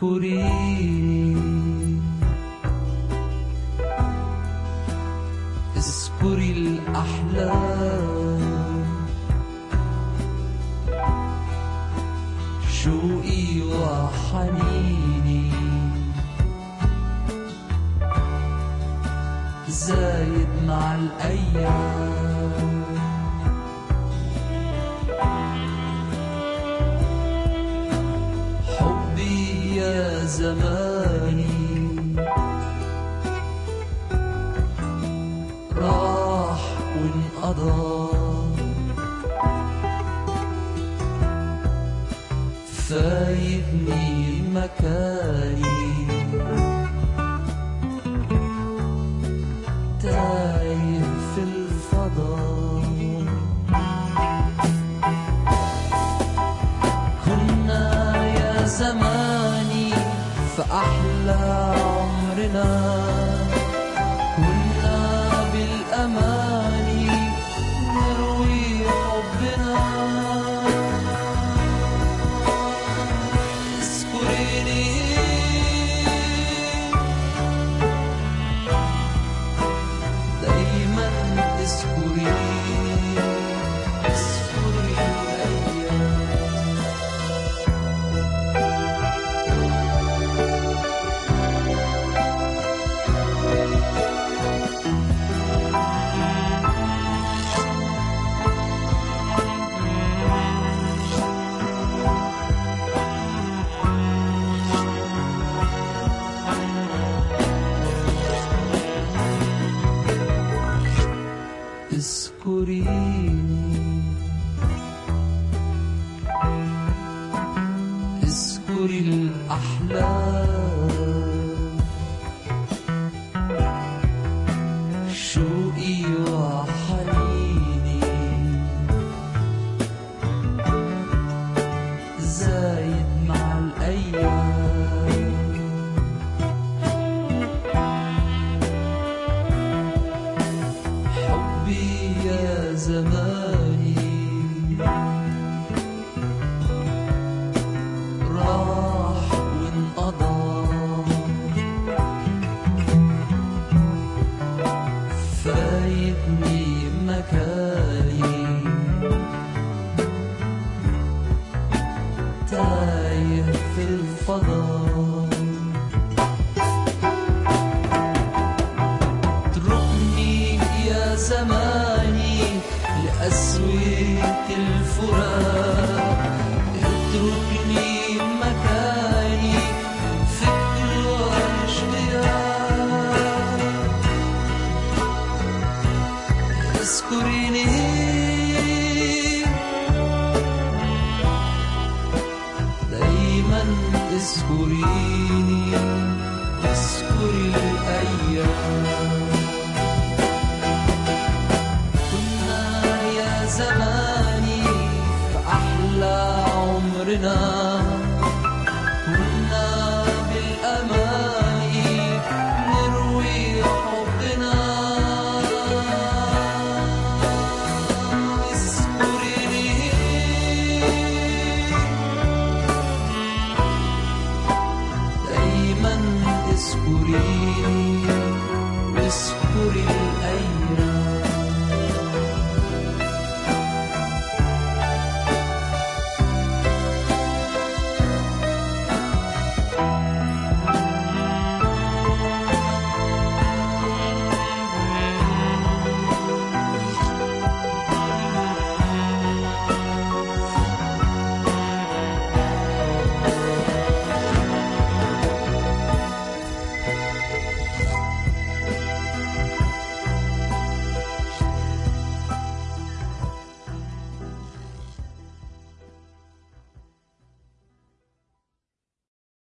اذكريني اذكري الأحلام شوقي وحنيني زايد مع الأيام حبي يا زماني راح وانقضى فايتني مكاني تايه في الفضاء كنا يا زماني في أحلى عمرنا كنا بالأماني نروي حبنا اذكريني دايما اذكريني اذكري الأيام اذكريني اذكري الأحلام شوقي وحنيني زايد مع الأيام حبي يا زماني راح وانقضى فايتني مكاني تايه في الفضاء اتركني يا زماني لأسوية الفراق اتركني مكاني فكر واشتياق اذكريني دايما اذكريني اذكري الأيام كنا يا زماني في أحلى عمرنا كنا بالأماني نروي حبنا اذكريني دايما اذكريني واذكري